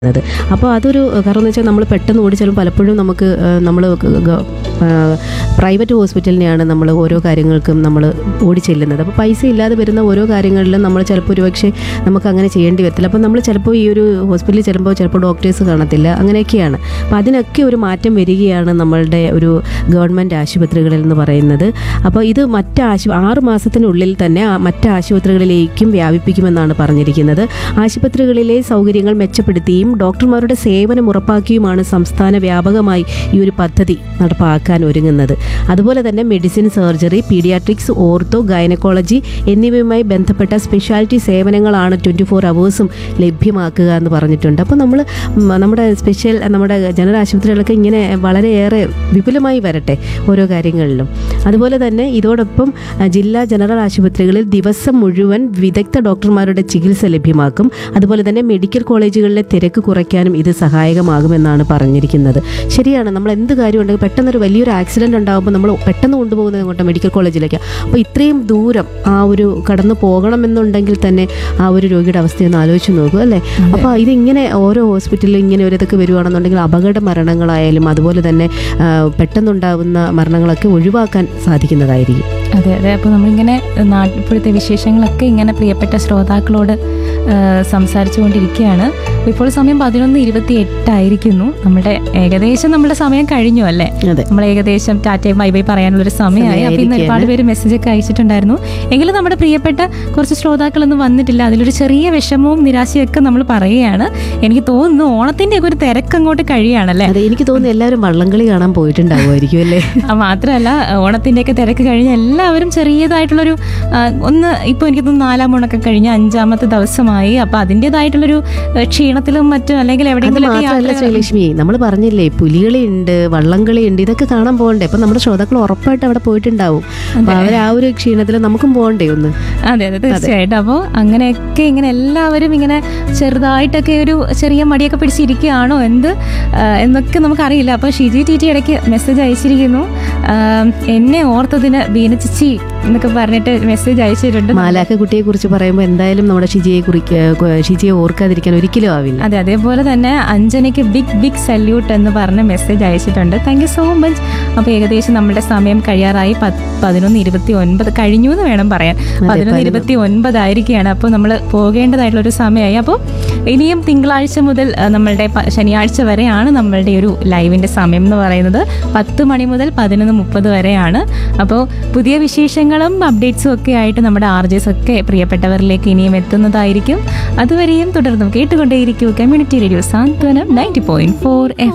ത് അപ്പോൾ അതൊരു കാരണം എന്ന് വെച്ചാൽ നമ്മൾ പെട്ടെന്ന് ഓടിച്ചാലും പലപ്പോഴും നമുക്ക് നമ്മൾ പ്രൈവറ്റ് ഹോസ്പിറ്റലിനെയാണ് നമ്മൾ ഓരോ കാര്യങ്ങൾക്കും നമ്മൾ ഓടിച്ചെല്ലുന്നത് അപ്പോൾ പൈസ ഇല്ലാതെ വരുന്ന ഓരോ കാര്യങ്ങളിലും നമ്മൾ ചിലപ്പോൾ ഒരുപക്ഷെ നമുക്ക് അങ്ങനെ ചെയ്യേണ്ടി വരത്തില്ല അപ്പോൾ നമ്മൾ ചിലപ്പോൾ ഈ ഒരു ഹോസ്പിറ്റലിൽ ചെല്ലുമ്പോൾ ചിലപ്പോൾ ഡോക്ടേഴ്സ് കാണത്തില്ല അങ്ങനെയൊക്കെയാണ് അപ്പോൾ അതിനൊക്കെ ഒരു മാറ്റം വരികയാണ് നമ്മളുടെ ഒരു ഗവൺമെൻറ് ആശുപത്രികളിൽ എന്ന് പറയുന്നത് അപ്പോൾ ഇത് മറ്റ് ആശു ആറ് മാസത്തിനുള്ളിൽ തന്നെ ആ മറ്റ് ആശുപത്രികളിലേക്കും വ്യാപിപ്പിക്കുമെന്നാണ് പറഞ്ഞിരിക്കുന്നത് ആശുപത്രികളിലെ സൗകര്യങ്ങൾ മെച്ചപ്പെടുത്തിയും ഡോക്ടർമാരുടെ സേവനം ഉറപ്പാക്കിയുമാണ് സംസ്ഥാന വ്യാപകമായി ഈ ഒരു പദ്ധതി നടപ്പാക്കാൻ ഒരുങ്ങുന്നത് അതുപോലെ തന്നെ medicine surgery paediatrics ortho gynaecology എന്നിവയുമായി ബന്ധപ്പെട്ട സ്പെഷ്യാലിറ്റി സേവനങ്ങളാണ് ട്വൻറ്റി ഫോർ അവേഴ്സും ലഭ്യമാക്കുക എന്ന് പറഞ്ഞിട്ടുണ്ട് അപ്പോൾ നമ്മൾ നമ്മുടെ സ്പെഷ്യൽ നമ്മുടെ ജനറൽ ആശുപത്രികളൊക്കെ ഇങ്ങനെ വളരെയേറെ വിപുലമായി വരട്ടെ ഓരോ കാര്യങ്ങളിലും അതുപോലെ തന്നെ ഇതോടൊപ്പം അഹ്, ജില്ലാ ജനറൽ ആശുപത്രികളിൽ ദിവസം മുഴുവൻ വിദഗ്ധ ഡോക്ടർമാരുടെ ചികിത്സ ലഭ്യമാക്കും അതുപോലെ തന്നെ മെഡിക്കൽ കോളേജുകളിലെ തിരക്ക് കുറയ്ക്കാനും ഇത് സഹായകമാകുമെന്നാണ് പറഞ്ഞിരിക്കുന്നത് ശരിയാണ് നമ്മൾ എന്ത് കാര്യമുണ്ടെങ്കിൽ പെട്ടെന്നൊരു വലിയൊരു ആക്സിഡൻറ്റ് ഉണ്ടാകുമ്പോൾ നമ്മൾ പെട്ടെന്ന് കൊണ്ടുപോകുന്നത് അങ്ങോട്ട് മെഡിക്കൽ കോളേജിലേക്ക് അപ്പോൾ ഇത്രയും ദൂരം ആ ഒരു കടന്നു പോകണമെന്നുണ്ടെങ്കിൽ തന്നെ ആ ഒരു രോഗിയുടെ അവസ്ഥയൊന്ന് ആലോചിച്ച് നോക്കൂ അല്ലേ അപ്പോൾ ഇതിങ്ങനെ ഓരോ ഹോസ്പിറ്റലിലും ഇങ്ങനെ ഒരു ഇതൊക്കെ വരുവാണെന്നുണ്ടെങ്കിൽ അപകട മരണങ്ങളായാലും അതുപോലെ തന്നെ ആ, പെട്ടെന്നുണ്ടാകുന്ന മരണങ്ങളൊക്കെ ഒഴിവാക്കാൻ സാധിക്കുന്നതായിരിക്കും അതെ അതെ അപ്പോൾ നമ്മളിങ്ങനെ നാട്ടിൽ ഇപ്പോഴത്തെ വിശേഷങ്ങളൊക്കെ ഇങ്ങനെ പ്രിയപ്പെട്ട ശ്രോതാക്കളോട് ആ, സംസാരിച്ചുകൊണ്ടിരിക്കുകയാണ് അപ്പോൾ ഇപ്പോൾ സമയം പതിനൊന്ന് ഇരുപത്തി എട്ടായിരിക്കുന്നു നമ്മുടെ ഏകദേശം നമ്മുടെ സമയം കഴിഞ്ഞു അല്ലേ അതെ നമ്മൾ ഏകദേശം ടാറ്റയും ബൈ ബൈ പറയാനുള്ളൊരു സമയമായി അപ്പോൾ ഇന്ന് ഒരുപാട് പേര് മെസ്സേജ് ഒക്കെ അയച്ചിട്ടുണ്ടായിരുന്നു എങ്കിലും നമ്മുടെ പ്രിയപ്പെട്ട കുറച്ച് ശ്രോതാക്കളൊന്നും വന്നിട്ടില്ല അതിലൊരു ചെറിയ വിഷമവും നിരാശയും ഒക്കെ നമ്മൾ പറയുകയാണ് എനിക്ക് തോന്നുന്നു ഓണത്തിന്റെ ഒക്കെ ഒരു തിരക്ക് അങ്ങോട്ട് കഴിയുകയാണല്ലേ അതെ എനിക്ക് തോന്നുന്നു എല്ലാവരും വള്ളംകളി കാണാൻ പോയിട്ടുണ്ടാവുമായിരിക്കും അല്ലേ ആ, മാത്രമല്ല ഓണത്തിൻ്റെയൊക്കെ തിരക്ക് കഴിഞ്ഞ് എല്ലാവരും ചെറിയതായിട്ടുള്ളൊരു ആ, ഒന്ന് ഇപ്പോൾ എനിക്ക് തോന്നുന്നു നാലാം ഓണൊക്കെ കഴിഞ്ഞ് അഞ്ചാമത്തെ ദിവസമായി അപ്പോൾ അതിൻ്റെതായിട്ടുള്ളൊരു ഏഹ്, ക്ഷീണത്തിലും മറ്റും അല്ലെങ്കിൽ അത് എവിടെയെങ്കിലും മാത്രമല്ല ശ്രീലക്ഷ്മി നമ്മൾ പറഞ്ഞില്ലേ പുലികളി ഉണ്ട് വള്ളംകളി ഉണ്ട് ഇതൊക്കെ കാണാൻ പോകണ്ടേ അപ്പൊ നമ്മുടെ ശ്രോതാക്കൾ ഉറപ്പായിട്ട് അവിടെ പോയിട്ടുണ്ടാവും അപ്പൊ അവർ ആ ഒരു ക്ഷീണത്തിൽ നമുക്കും പോകണ്ടേ ഒന്ന് അതെ അതെ തീർച്ചയായിട്ടും അപ്പോൾ അങ്ങനെയൊക്കെ ഇങ്ങനെ എല്ലാവരും ഇങ്ങനെ ചെറുതായിട്ടൊക്കെ ഒരു ചെറിയ മടിയൊക്കെ പിടിച്ചിരിക്കുകയാണോ എന്ത് ആ, എന്നൊക്കെ നമുക്കറിയില്ല അപ്പോൾ ഷിജി ടി ടി ഇടയ്ക്ക് മെസ്സേജ് അയച്ചിരിക്കുന്നു ആ, എന്നെ ഓർത്തതിന് ബീന ചിച്ചി എന്നൊക്കെ പറഞ്ഞിട്ട് മെസ്സേജ് അയച്ചിട്ടുണ്ട് മാലാഖ കുട്ടിയെ കുറിച്ച് പറയുമ്പോൾ എന്തായാലും നമ്മുടെ ഷിജിയെ കുറിക്ക് ഷിജിയെ ഓർക്കാതിരിക്കാൻ ഒരിക്കലും ആവില്ല അതെ അതേപോലെ തന്നെ അഞ്ജനയ്ക്ക് ബിഗ് ബിഗ് സല്യൂട്ട് എന്ന് പറഞ്ഞ മെസ്സേജ് അയച്ചിട്ടുണ്ട് താങ്ക് യു സോ മച്ച് അപ്പോൾ ഏകദേശം നമ്മുടെ സമയം കഴിയാറായി പത്ത് പതിനൊന്ന് ഇരുപത്തി ഒൻപത് കഴിഞ്ഞു എന്ന് വേണം പറയാൻ പതിനൊന്ന് ഇരുപത്തി ഒൻപതായിരിക്കുകയാണ് അപ്പോൾ നമ്മൾ പോകേണ്ടതായിട്ടുള്ള ഒരു സമയമായി അപ്പോൾ ഇനിയും തിങ്കളാഴ്ച മുതൽ ആ, നമ്മളുടെ പ- ശനിയാഴ്ച വരെയാണ് നമ്മളുടെ ഒരു ലൈവിൻ്റെ സമയം എന്ന് പറയുന്നത് പത്ത് മണി മുതൽ പതിനൊന്ന് മുപ്പത് വരെയാണ് അപ്പോൾ പുതിയ വിശേഷങ്ങളും അപ്ഡേറ്റ്സും ഒക്കെ ആയിട്ട് നമ്മുടെ ആർജേസ് ഒക്കെ പ്രിയപ്പെട്ടവരിലേക്ക് ഇനിയും എത്തുന്നതായിരിക്കും അതുവരെയും തുടർന്നും കേട്ടുകൊണ്ടേയിരിക്കൂ community radio Santhwanam ninety point four